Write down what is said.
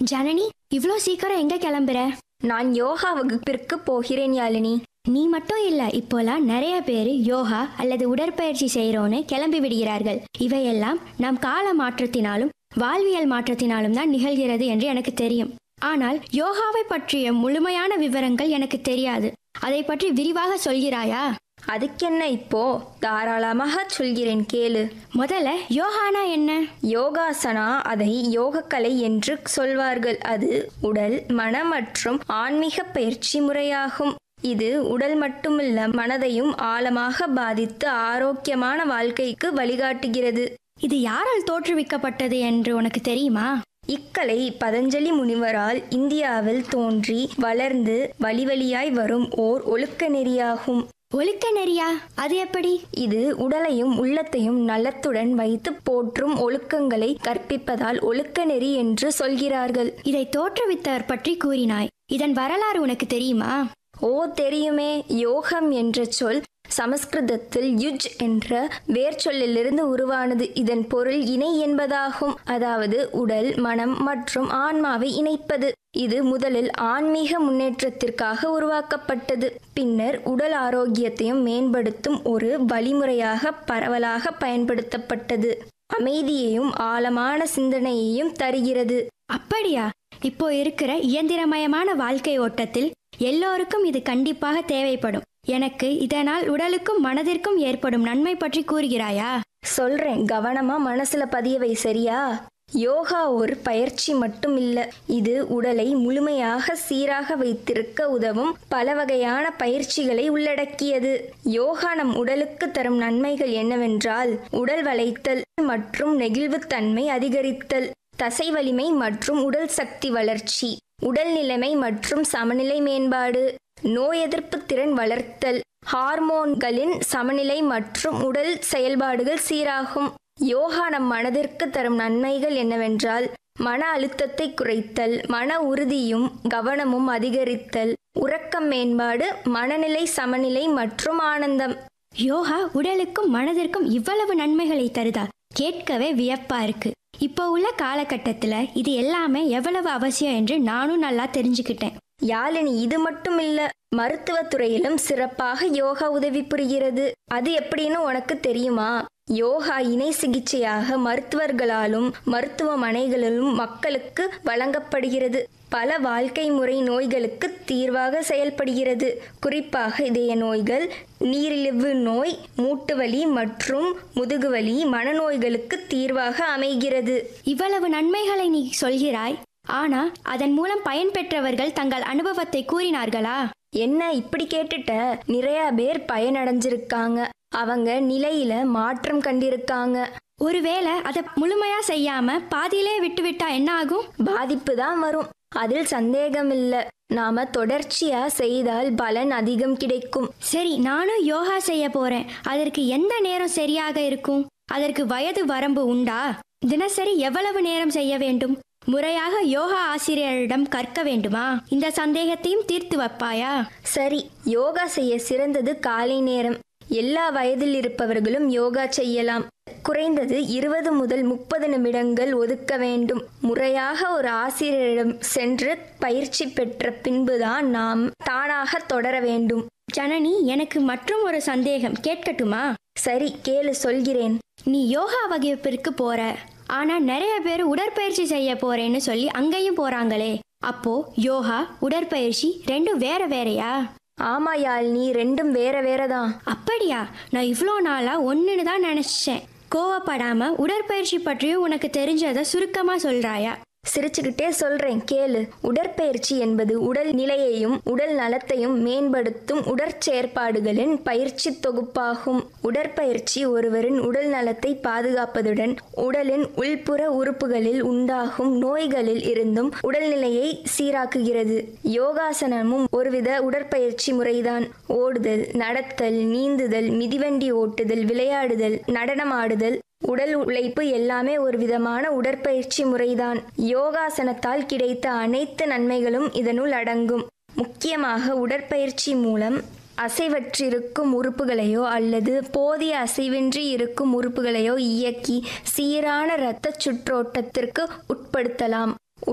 ஜனனி இவ்ளோ சீக்கிரம் எங்க கிளம்புற நான் யோகா வகுப்பிற்கு போகிறேன் யாழினி நீ மட்டும் இல்ல இப்போலாம் நிறைய பேர் யோகா அல்லது உடற்பயிற்சி செய்யறோன்னு கிளம்பி விடுகிறார்கள் இவையெல்லாம் நம் கால மாற்றத்தினாலும் வாழ்வியல் மாற்றத்தினாலும் தான் நிகழ்கிறது என்று எனக்கு தெரியும் ஆனால் யோகாவை பற்றிய முழுமையான விவரங்கள் எனக்கு தெரியாது அதை பற்றி விரிவாக சொல்கிறாயா அதுக்கென்ன இப்போ தாராளமாக சொல்கிறேன் கேளு முதல்ல யோகானா என்ன யோகாசனா அதை யோகக்கலை என்று சொல்வார்கள் அது உடல் மன மற்றும் ஆன்மீக பயிற்சி முறையாகும் இது உடல் மட்டுமல்ல மனதையும் ஆழமாக பாதித்து ஆரோக்கியமான வாழ்க்கைக்கு வழிகாட்டுகிறது இது யாரால் தோற்றுவிக்கப்பட்டது என்று உனக்கு தெரியுமா இக்கலை பதஞ்சலி முனிவரால் இந்தியாவில் தோன்றி வளர்ந்து வழிவழியாய் வரும் ஓர் ஒழுக்க நெறியாகும் ஒழுக்க நெறியா அது எப்படி இது உடலையும் உள்ளத்தையும் நலத்துடன் வைத்து போற்றும் ஒழுக்கங்களை கற்பிப்பதால் ஒழுக்க நெறி என்று சொல்கிறார்கள் இதை தோற்றுவித்தவர் பற்றி கூறினாய் இதன் வரலாறு உனக்கு தெரியுமா ஓ தெரியுமே யோகம் என்ற சொல் சமஸ்கிருதத்தில் யுஜ் என்ற வேர்ச்சொல்லிலிருந்து உருவானது இதன் பொருள் இணை என்பதாகும் அதாவது உடல் மனம் மற்றும் ஆன்மாவை இணைப்பது இது முதலில் ஆன்மீக முன்னேற்றத்திற்காக உருவாக்கப்பட்டது பின்னர் உடல் ஆரோக்கியத்தையும் மேம்படுத்தும் ஒரு வழிமுறையாக பரவலாக பயன்படுத்தப்பட்டது அமைதியையும் ஆழமான சிந்தனையையும் தருகிறது அப்படியா இப்போ இருக்கிற இயந்திரமயமான வாழ்க்கை ஓட்டத்தில் எல்லோருக்கும் இது கண்டிப்பாக தேவைப்படும் எனக்கு இதனால் உடலுக்கும் மனதிற்கும் ஏற்படும் நன்மை பற்றி கூறுகிறாயா சொல்றேன் கவனமா மனசுல பதிய வை சரியா யோகா ஒரு பயிற்சி மட்டும் இல்ல இது உடலை முழுமையாக சீராக வைத்திருக்க உதவும் பல வகையான பயிற்சிகளை உள்ளடக்கியது யோகா நம் உடலுக்கு தரும் நன்மைகள் என்னவென்றால் உடல் வளைத்தல் மற்றும் நெகிழ்வுத்தன்மை அதிகரித்தல் தசை வலிமை மற்றும் உடல் சக்தி வளர்ச்சி உடல் நிலைமை மற்றும் சமநிலை மேம்பாடு நோய் எதிர்ப்பு திறன் வளர்த்தல் ஹார்மோன்களின் சமநிலை மற்றும் உடல் செயல்பாடுகள் சீராகும் யோகா நம் மனதிற்கு தரும் நன்மைகள் என்னவென்றால் மன அழுத்தத்தை குறைத்தல் மன உறுதியும் கவனமும் அதிகரித்தல் உறக்கம் மேம்பாடு மனநிலை சமநிலை மற்றும் ஆனந்தம் யோகா உடலுக்கும் மனதிற்கும் இவ்வளவு நன்மைகளை தருதா கேட்கவே வியப்பா இருக்கு இப்போ உள்ள காலகட்டத்துல இது எல்லாமே எவ்வளவு அவசியம் என்று நானும் நல்லா தெரிஞ்சுக்கிட்டேன் யாழினி இது மட்டும் இல்ல மருத்துவத் துறையிலும் சிறப்பாக யோகா உதவி புரிகிறது அது எப்படின்னு உனக்கு தெரியுமா யோகா இணை சிகிச்சையாக மருத்துவர்களாலும் மருத்துவமனைகளிலும் மக்களுக்கு வழங்கப்படுகிறது பல வாழ்க்கை முறை நோய்களுக்கு தீர்வாக செயல்படுகிறது குறிப்பாக இதய நோய்கள் நீரிழிவு நோய் மூட்டுவலி மற்றும் முதுகுவலி மனநோய்களுக்கு தீர்வாக அமைகிறது இவ்வளவு நன்மைகளை நீ சொல்கிறாய் ஆனா அதன் மூலம் பயன்பெற்றவர்கள் தங்கள் அனுபவத்தை கூறினார்களா என்ன இப்படி கேட்டுட்ட நிறைய பேர் பயனடைஞ்சிருக்காங்க அவங்க நிலையில மாற்றம் கண்டிருக்காங்க ஒருவேளை அதை முழுமையா செய்யாம பாதியிலே விட்டுவிட்டா என்ன ஆகும் பாதிப்பு தான் வரும் அதில் சந்தேகம் இல்ல நாம தொடர்ச்சியா செய்தால் பலன் அதிகம் கிடைக்கும் சரி நானும் யோகா செய்ய போறேன் அதற்கு எந்த நேரம் சரியாக இருக்கும் அதற்கு வயது வரம்பு உண்டா தினசரி எவ்வளவு நேரம் செய்ய வேண்டும் முறையாக யோகா ஆசிரியரிடம் கற்க வேண்டுமா இந்த சந்தேகத்தையும் தீர்த்து வைப்பாயா சரி யோகா செய்ய சிறந்தது காலை நேரம் எல்லா வயதில் இருப்பவர்களும் யோகா செய்யலாம் குறைந்தது இருபது முதல் முப்பது நிமிடங்கள் ஒதுக்க வேண்டும் முறையாக ஒரு ஆசிரியரிடம் சென்று பயிற்சி பெற்ற பின்புதான் நாம் தானாக தொடர வேண்டும் ஜனனி எனக்கு மற்றும் ஒரு சந்தேகம் கேட்கட்டுமா சரி கேளு சொல்கிறேன் நீ யோகா வகுப்பிற்கு போற ஆனா நிறைய பேர் உடற்பயிற்சி செய்ய போறேன்னு சொல்லி அங்கேயும் போறாங்களே அப்போ யோகா உடற்பயிற்சி ரெண்டும் வேற வேறயா ஆமா யாழினி ரெண்டும் வேற வேற தான் அப்படியா நான் இவ்வளோ நாளா ஒன்றுன்னு தான் நினைச்சேன் கோவப்படாம உடற்பயிற்சி பற்றியும் உனக்கு தெரிஞ்சதை சுருக்கமா சொல்றாயா சிரிச்சுக்கிட்டே சொல்றேன் கேளு உடற்பயிற்சி என்பது உடல் நிலையையும் உடல் நலத்தையும் மேம்படுத்தும் உடற்செயற்பாடுகளின் பயிற்சி தொகுப்பாகும் உடற்பயிற்சி ஒருவரின் உடல் நலத்தை பாதுகாப்பதுடன் உடலின் உள்புற உறுப்புகளில் உண்டாகும் நோய்களில் இருந்தும் உடல்நிலையை சீராக்குகிறது யோகாசனமும் ஒருவித உடற்பயிற்சி முறைதான் ஓடுதல் நடத்தல் நீந்துதல் மிதிவண்டி ஓட்டுதல் விளையாடுதல் நடனமாடுதல் உடல் உழைப்பு எல்லாமே ஒரு விதமான உடற்பயிற்சி முறைதான் யோகாசனத்தால் கிடைத்த அனைத்து நன்மைகளும் இதனுள் அடங்கும் முக்கியமாக உடற்பயிற்சி மூலம் அசைவற்றிருக்கும் உறுப்புகளையோ அல்லது போதிய அசைவின்றி இருக்கும் உறுப்புகளையோ இயக்கி சீரான இரத்த சுற்றோட்டத்திற்கு உட்படுத்தலாம்